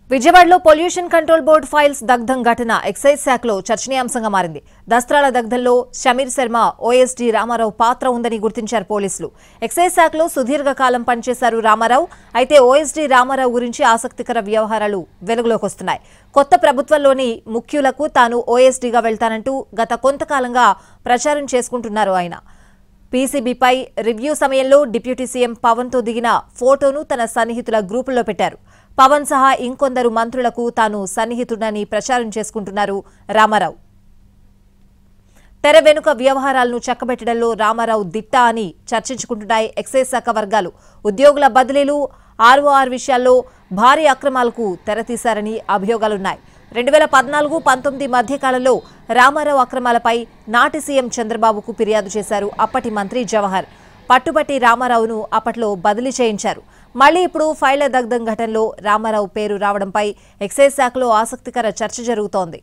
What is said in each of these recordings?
విజయవాడలో pollution control board files దగ్ధం ఘటన ఎక్సైజ్ శాఖలో చర్చనీయాంశంగా మారింది దస్త్రాల దగ్ధంలో షమీర్ శర్మ ఓఎస్డీ రామారావు పాత్ర ఉందని గుర్తించారు పోలీసులు ఎక్సైజ్ శాఖలో సుదీర్ఘకాలం పనిచేశారు రామారావు అయితే ఓఎస్డీ రామారావు గురించి ఆసక్తికర వ్యవహారాలు వెలుగులోకి వస్తున్నాయి కొత్త ప్రభుత్వంలోని ముఖ్యులకు తాను ఓఎస్డీగా వెళ్తానంటూ గత కొంతకాలంగా ప్రచారం చేసుకుంటున్నారు ఆయన పీసీబీపై రివ్యూ సమయంలో డిప్యూటీ సీఎం పవన్తో దిగిన ఫోటోను తన సన్నిహితుల గ్రూపుల్లో పెట్టారు పవన్ సహా ఇంకొందరు మంత్రులకు తాను సన్నిహితుడని ప్రచారం చేసుకుంటున్నారు రామారావు తెర వెనుక వ్యవహారాలను చక్కబెట్టడంలో రామారావు దిట్ట అని చర్చించుకుంటున్నాయి ఎక్సైజ్ శాఖ వర్గాలు ఉద్యోగుల బదిలీలు ఆర్ఓఆర్ విషయాల్లో భారీ అక్రమాలకు తెరతీశారని అభియోగాలున్నాయి రెండు వేల పద్నాలుగు పంతొమ్మిది మధ్యకాలంలో రామారావు అక్రమాలపై నాటి సీఎం చంద్రబాబుకు ఫిర్యాదు చేశారు అప్పటి మంత్రి జవహర్ పట్టుబట్టి రామారావును అప్పట్లో బదిలీ చేయించారు మళ్లీ ఇప్పుడు ఫైళ్ల దగ్ధం ఘటనలో రామారావు పేరు రావడంపై ఎక్సైజ్ శాఖలో ఆసక్తికర చర్చ జరుగుతోంది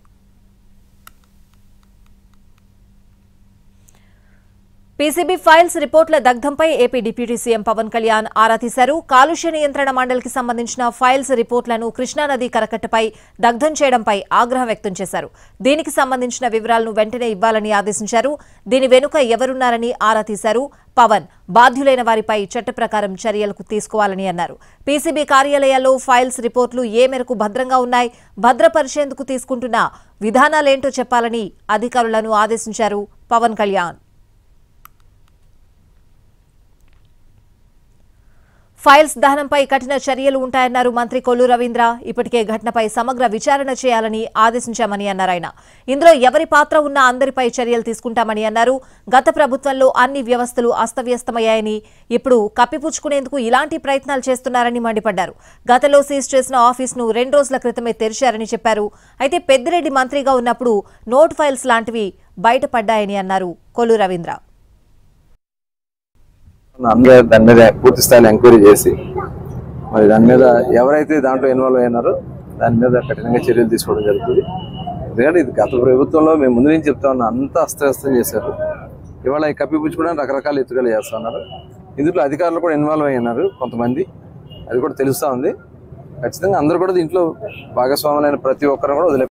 పీసీబీ ఫైల్స్ రిపోర్టుల దగ్ధంపై AP deputy CM Pawan Kalyan ఆరా తీశారు కాలుష్య నియంత్రణ మండలికి సంబంధించిన ఫైల్స్ రిపోర్టులను కృష్ణానది కరకట్టపై దగ్ధం చేయడంపై ఆగ్రహం వ్యక్తం చేశారు దీనికి సంబంధించిన వివరాలను వెంటనే ఇవ్వాలని ఆదేశించారు దీని వెనుక ఎవరున్నారని ఆరా తీశారు పవన్ బాధ్యులైన వారిపై చట్ట ప్రకారం చర్యలకు తీసుకోవాలని అన్నారు పీసీబీ కార్యాలయాల్లో ఫైల్స్ రిపోర్టులు ఏ మేరకు భద్రంగా ఉన్నాయి భద్రపరిచేందుకు తీసుకుంటున్న విధానాలేంటో చెప్పాలని అధికారులను ఆదేశించారు పవన్ కళ్యాణ్ ఫైల్స్ దహనంపై కఠిన చర్యలు ఉంటాయన్నారు మంత్రి కొల్లు రవీంద్ర ఇప్పటికే ఘటనపై సమగ్ర విచారణ చేయాలని ఆదేశించామని అన్నారు ఆయన ఇందులో ఎవరి పాత్ర ఉన్నా అందరిపై చర్యలు తీసుకుంటామని అన్నారు గత ప్రభుత్వంలో అన్ని వ్యవస్థలు అస్తవ్యస్తమయ్యాయని ఇప్పుడు కప్పిపుచ్చుకునేందుకు ఇలాంటి ప్రయత్నాలు చేస్తున్నారని మండిపడ్డారు గతంలో సీజ్ చేసిన ఆఫీసును రెండు రోజుల క్రితమే తెరిచారని చెప్పారు అయితే పెద్దిరెడ్డి మంత్రిగా ఉన్నప్పుడు నోట్ ఫైల్స్ లాంటివి బయటపడ్డాయని అన్నారు కొల్లు రవీంద్ర అందరూ దాని మీద పూర్తి స్థాయిలో ఎంక్వైరీ చేసి మరి దాని మీద ఎవరైతే దాంట్లో ఇన్వాల్వ్ అయినారో దాని మీద కఠినంగా చర్యలు తీసుకోవడం జరుగుతుంది ఎందుకంటే ఇది గత ప్రభుత్వంలో మేము ముందు నుంచి చెప్తా ఉన్నాం అంతా అస్తవ్యస్తం చేశారు ఇవాళ ఈ కప్పిపుచ్చుకోవడానికి రకరకాల ఎత్తుగలు చేస్తా ఉన్నారు ఇందులో అధికారులు కూడా ఇన్వాల్వ్ అయి ఉన్నారు కొంతమంది అది కూడా తెలుస్తా ఉంది ఖచ్చితంగా అందరూ కూడా దీంట్లో భాగస్వాములైన ప్రతి ఒక్కరు కూడా వదిలే